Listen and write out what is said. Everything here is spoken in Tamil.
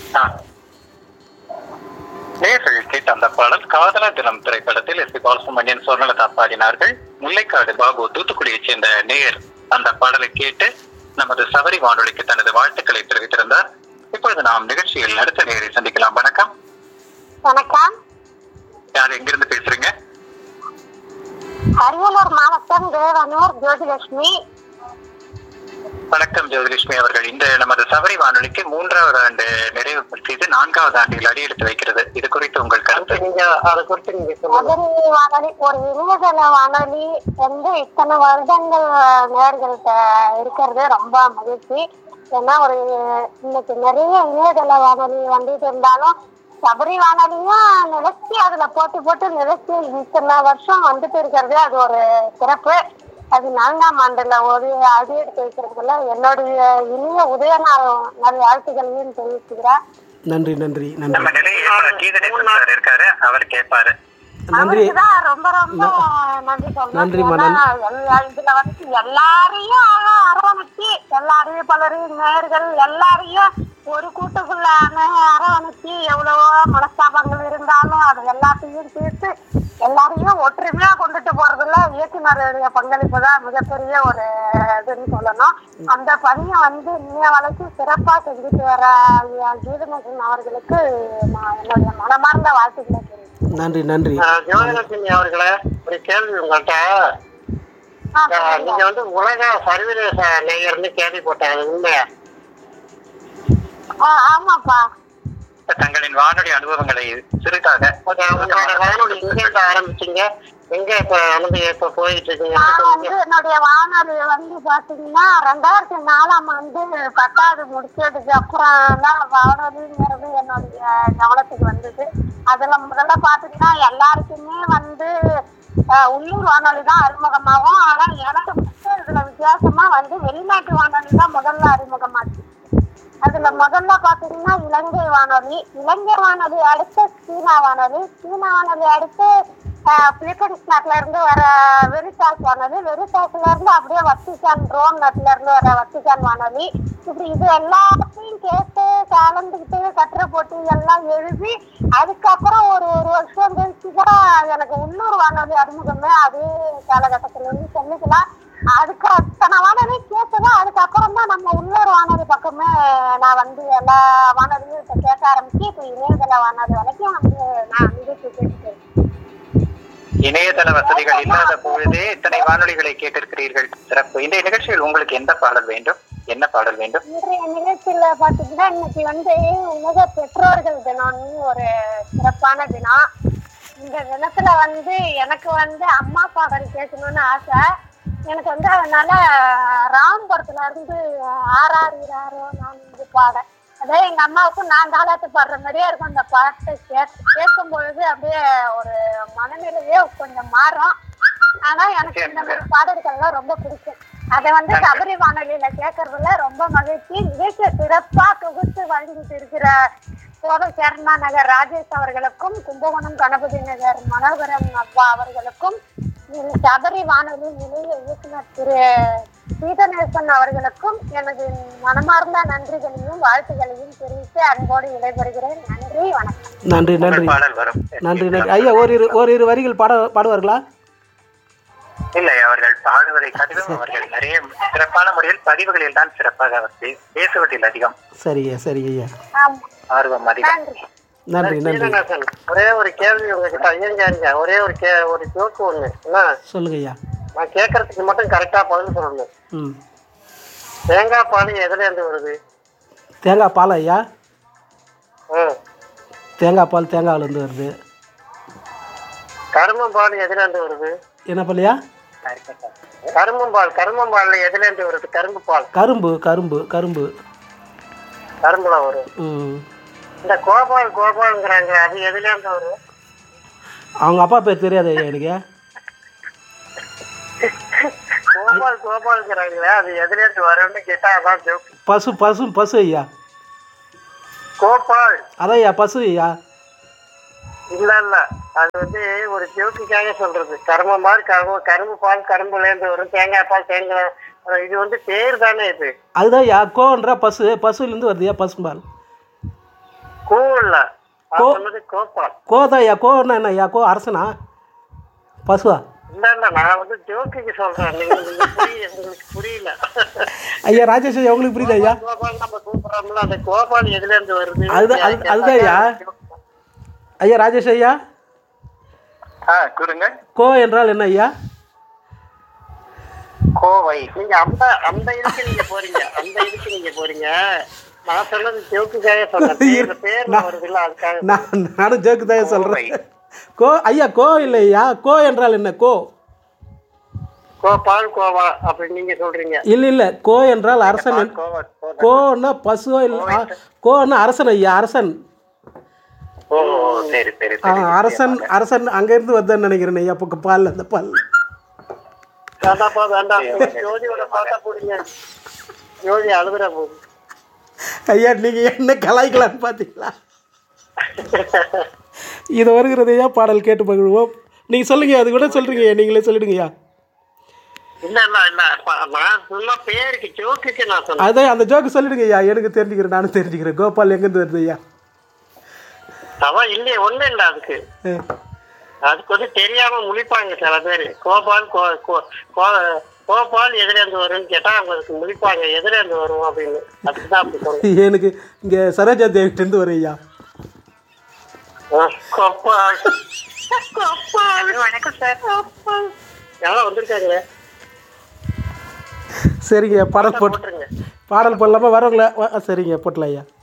ஆ. நேயர்கள் கேட்ட அந்த பாடல் காதலர் தினம் திரைப்படத்தில் எஸ் பி பாலசுமணியன் சுவர்ணலதா பாடினார்கள் முல்லைக்காடு பாபு தூத்துக்குடியைச் சேர்ந்த நேயர் அந்த பாடலை கேட்டு நமது சபரி வானொலிக்கு தனது வாழ்த்துக்களை தெரிவித்திருந்தார் இப்பொழுது நாம் நிகழ்ச்சியில் அடுத்த நேயரை சந்திக்கலாம் வணக்கம் வணக்கம் யார் எங்கிருந்து பேசுறீங்க அரியலூர் மாவட்டம் தேவனூர் ஜோதிலட்சுமி வணக்கம் ஜோதிலட்சுமி அவர்கள் இந்த நமது சபரி வானொலிக்கு மூன்றாவது ஆண்டு நிறைவு செய்து நான்காவது ஆண்டில் அடியெடுத்து வைக்கிறது இது குறித்து உங்கள் கருத்து நீங்க அதை குறித்து நீங்க சொல்லுங்க மதுரை வானொலி ஒரு இணையதள வானொலி வந்து இத்தனை வருடங்கள் நேர்கள்ட்ட இருக்கிறது ரொம்ப மகிழ்ச்சி ஏன்னா ஒரு இன்னைக்கு நிறைய இணையதள வானொலி வந்துட்டு இருந்தாலும் சபரி வானொலியும் நிலைச்சி அதுல போட்டு போட்டு நிலைச்சி இத்தனை வருஷம் வந்துட்டு இருக்கிறது அது ஒரு சிறப்பு அது நான்காம் ஆண்டுல ஒரு அடி எடுத்து வைக்கிறதுல என்னுடைய இனிய உதய நாள் நல் வாழ்த்துக்களையும் தெரிவிச்சுக்கிறேன் நன்றி நன்றி நன்றி நம்ம நிலைய கீதநேசன் சார் இருக்காரு அவர் கேட்பாரு நன்றி அவருக்குதான் ரொம்ப ரொம்ப நன்றி சொல்லணும். நன்றிம்மா, ஏன்னா, எல்லா- இதுல வந்து எல்லாரையும் அழ- அரவணைச்சு எல்லாரையும் பலரையும் நேர்கள் எல்லாரையும் ஒரு கூட்டுக்குள்ள அணை- அரவணைச்சு எவ்வளவோ மனஸ்தாபங்கள் இருந்தாலும் அது எல்லாத்தையும் தீர்த்து எல்லாரையும் ஒற்றுமையா கொண்டுட்டு போறதுல இயக்குனருடைய பங்களிப்பு தான் மிகப்பெரிய ஒரு இதுன்னு சொல்லணும் அந்த பணியை வந்து இன்னைய வரைக்கும் சிறப்பா செஞ்சுட்டு வர கீதநேசன் அவர்களுக்கு நான் என்னுடைய மனமார்ந்த வாழ்த்துக்களை தெரிவிக்கிறேன் நன்றி நன்றி ஆஹ் ஜோதிலட்சுமி அவர்களே ஒரு கேள்வி உங்கள்கிட்ட ஆ, ஆஹ் சொல்லுங்க. நீங்க வந்து உலக சர்வதேச நேயர்னு கேள்விப்பட்டேன் அது உண்மையா ஆ, ஆமாப்பா தங்களின் வானொலி அனுபவங்களை சிறிதாக ஓகே, உங்களோட வானொலி எங்க இருந்து ஆரம்பிச்சீங்க எங்க இப்ப வந்து இப்ப போயிட்டு இருக்கீங்க நான் வந்து என்னுடைய வானொலி வந்து பாத்தீங்கன்னா ரெண்டாயிரத்தி நாலாம் ஆண்டு பத்தாவது முடிச்சதுக்கு அப்புறம் தான் வானொலிங்கிறது என்னுடைய கவனத்துக்கு வந்தது அதுல முதல்ல பாத்தீங்கன்னா எல்லாருக்குமே வந்து அஹ், உள்ளூர் வானொலி தான் அறிமுகமாகும் ஆனா எனக்கு மட்டும் இதுல வித்தியாசமா வந்து வெளிநாட்டு வானொலி தான் முதல்ல அறிமுகமாச்சு அதுல முதல்ல பாத்தீங்கன்னா இலங்கை வானொலி இலங்கை வானொலி அடுத்து சீனா வானொலி சீனா வானொலி அடுத்து ஆஹ், பிலிப்பைன்ஸ் நாட்டுல இருந்து வர வெரிசாஸ் வானொலி வெரிசாஸ்ல இருந்து அப்படியே வத்திக்கான் ரோம் நாட்டுல இருந்து வர வத்திக்கான் வானொலி இப்படி இது எல்லாத்தையும் கேட்டு கலந்துக்கிட்டு கட்டுரை போட்டு எல்லாம் எழுதி அதுக்கப்புறம் ஒரு ஒரு வருஷம் கழிச்சு தான் எனக்கு உள்ளூர் வானொலி அறிமுகமே அதே காலகட்டத்துல இருந்து சொல்லிக்கலாம் அதுக்கு அத்தனை வானொலி கேட்டதா அதுக்கப்புறம் தான் நம்ம உள்ளூர் வானொலி பக்கமே நான் வந்து எல்லா வானொலியும் இப்ப கேட்க ஆரம்பிச்சு இப்ப இணையதள வானொலி வரைக்கும் வந்து நான் நிகழ்ச்சி கேட்டுட்டு இணையதள வசதிகள் இல்லாத பொழுதே இத்தனை வானொலிகளை கேட்டிருக்கிறீர்கள் சிறப்பு இந்த நிகழ்ச்சியில் உங்களுக்கு எந்த பாடல் வேண்டும் என்ன பாடல் வேண்டும் இன்றைய நிகழ்ச்சியில பாத்தீங்கன்னா இன்னைக்கு வந்து உலக பெற்றோர்கள் தினம்னு ஒரு சிறப்பான தினம் இந்த தினத்துல வந்து எனக்கு வந்து அம்மா பாடல் கேட்கணும்னு ஆசை எனக்கு வந்து அதனால ராம்பரத்துல இருந்து ஆறாறு இராரோ நான் வந்து பாட அதே எங்க அம்மாவுக்கும் நான் தாளாட்டு பாடுற மாதிரியே இருக்கும் அந்த பாட்டை கேட் கேட்கும் பொழுது அப்படியே ஒரு மனநிலையே கொஞ்சம் மாறும் ஆனா எனக்கு இந்த மாதிரி பாடல்கள்லாம் ரொம்ப பிடிக்கும் அதை வந்து சபரி வானொலியில கேட்கறதுல ரொம்ப மகிழ்ச்சி நிகழ்ச்சியை சிறப்பா தொகுத்து வழங்கிட்டு இருக்கிற கோவை சேர்மா நகர் ராஜேஷ் அவர்களுக்கும் கும்பகோணம் கணபதி நகர் மனோகரன் அப்பா அவர்களுக்கும் இந்த சபரி வானொலி நிலைய இயக்குனர் திரு சீதநேசன் அவர்களுக்கும் எனது மனமார்ந்த நன்றிகளையும் வாழ்த்துக்களையும் தெரிவித்து அன்போடு விடைபெறுகிறேன் நன்றி வணக்கம் நன்றி நன்றி உங்கள் பாடல் வரும் நன்றி நன்றி ஐயா ஓரிரு ஓரிரு வரிகள் பாட பாடுவார்களா இல்லை அவர்கள் பாடுவதை காட்டிலும் அவர்கள் நிறைய சிறப்பான முறையில் பதிவுகளில் தான் சிறப்பாக அவர் பே- பேசுவதில் அதிகம் சரி ஐயா சரி ஐயா ஆமா ஆர்வம் அதிகம் நன்றி நன்றி நன்றி சீனிவாசன், ஒரே ஒரு கேள்வி உங்ககிட்ட ஐயங்க ஐயங்க ஒரே ஒரு கே ஒரு ஜோக்கு ஒண்ணு என்ன சொல்லுங்க ஐயா நான் கேட்கறதுக்கு மட்டும் கரெக்டா பதில் சொல்லணும் ம் தேங்காய் பால் எதுல இருந்து வருது தேங்காய் பால் ஐயா ம். தேங்காய் பால் தேங்காயிலேருந்து வருது கரும்பம் பால் எதுல இருந்து வருது என்ன பால்லையா கரும்பம் பால் கரும்பம் பால்ல எதுல இருந்து வருது கரும்பு பால் கரும்பு கரும்பு கரும்பு கரும்புல வரும் ம் இந்த கோபால் கோபால்ங்கிறாங்க அது எதுல இருந்து வரும் அவங்க அப்பா பேர் தெரியாது ஐயா எனக்கு கோபால் கோபால்ங்கிறாங்களே அது எதுல இருந்து வரும்னு கேட்டா அதான் ஜோக் பசு பசு பசு ஐயா கோபால் அதான் ஐயா பசு ஐயா இல்ல இல்ல அது வந்து ஒரு ஜோக்குக்காக சொல்றது கரும்பு மாதிரி கரும்பு கரும்பு பால் கரும்புல இருந்து வரும் தேங்காய் பால் தேங்காய் அஹ் இது வந்து பேர் தானே இது அதுதான் ஐயா கோன்ற பசு பசுலேருந்து வருது ஐயா பசும்பால் கோ இல்ல நான் கோ- சொன்னது கோபால் கோ தான் ஐயா கோன்னா என்ன ஐயா கோ அரசனா பசுவா இல்ல இல்ல நான் வந்து ஜோக்குக்கு சொல்றேன் நீங்க நீங்க புரிய உங்களுக்கு புரியல ஐயா ராஜேஷ் ஐயா உங்களுக்கு புரியுதா ஐயா கோபால் நம்ம கூப்பிடுறோம்ல அந்த கோபால் எதுல இருந்து வருது அதுதான் அது- அதுதான் ஐயா ஐயா ராஜேஷ் ஐயா ஆ கூறுங்க கோ என்றால் என்ன ஐயா கோவை நீங்க அந்த அந்த இதுக்கு நீங்க போறீங்க அந்த இதுக்கு நீங்க போறீங்க நான் சொன்னது ஜோக்குக்காக சொன்னேன் பேர் பேர்ல நான்- வருதுல்ல அதுக்காக நான் நானும் ஜோக்கு தான் கோவை. சொல்கிறேன் கோ ஐயா கோ இல்லை ஐயா கோ என்றால் என்ன கோ கோபால் கோவா அப்படி நீங்க சொல்றீங்க இல்லை இல்லை கோ என்றால் அரசன் என்- கோவை கோவை. கோன்னா பசுவோ இல்லை ஆ, கோன்னா அரசன் ஐயா அரசன் ஓ சரி சரி ஆ, சரி அரசன் அரசன் அங்கேருந்து வருதுன்னு நினைக்கிறேன் ஐயா இப்போ பால் அந்த பால் வேண்டாப்பா வேண்டாம் ஜோதியோட பார்த்தா போடுங்க ஜோதி அழுகுற போகுது ஐயா நீங்கள் என்ன கலாய்க்கலான்னு பார்த்தீங்களா இது வருகிறது ஐயா பாடல் கேட்டு மகிழ்வோம் நீங்கள் சொல்லுங்க அது கூட சொல்கிறீங்க நீங்களே சொல்லிடுங்கய்யா இல்ல இல்ல இல்ல ப- நான் சொன்ன பேருக்கு ஜோக்குக்கு நான் சொன்னேன் அதான் அந்த ஜோக்கு சொல்லிடுங்க ஐயா எனக்கு தெரிஞ்சுக்கிறேன் நானும் தெரிஞ்சுக்கிறேன் கோபால் எங்கேருந்து வருது ஐயா அதான் இல்லையே ஒண்ணும் இல்ல அதுக்கு ஆ. அதுக்கு வந்து தெரியாம முழிப்பாங்க சில பேர் கோபால் கோ கோ- கோ- கோபால் எதுல இருந்து வரும்னு கேட்டா அவங்களுக்கு முழிப்பாங்க எதுல இருந்து வரும் அப்படின்னு அதுக்கு தான் அப்படி சொன்னேன் எனக்கு இங்கே சரோஜா தேவிட்டேருந்து வரும் ஐயா ஆ, கோபால் கோபால் வணக்கம் சார் கோபால் யாரோ வந்திருக்காங்களே சரிங்க பாடல் போட்டு போட்டுருங்க பாடல் போடலாமா வரவங்கள வ- சரிங்க போட்டலாம் ஐயா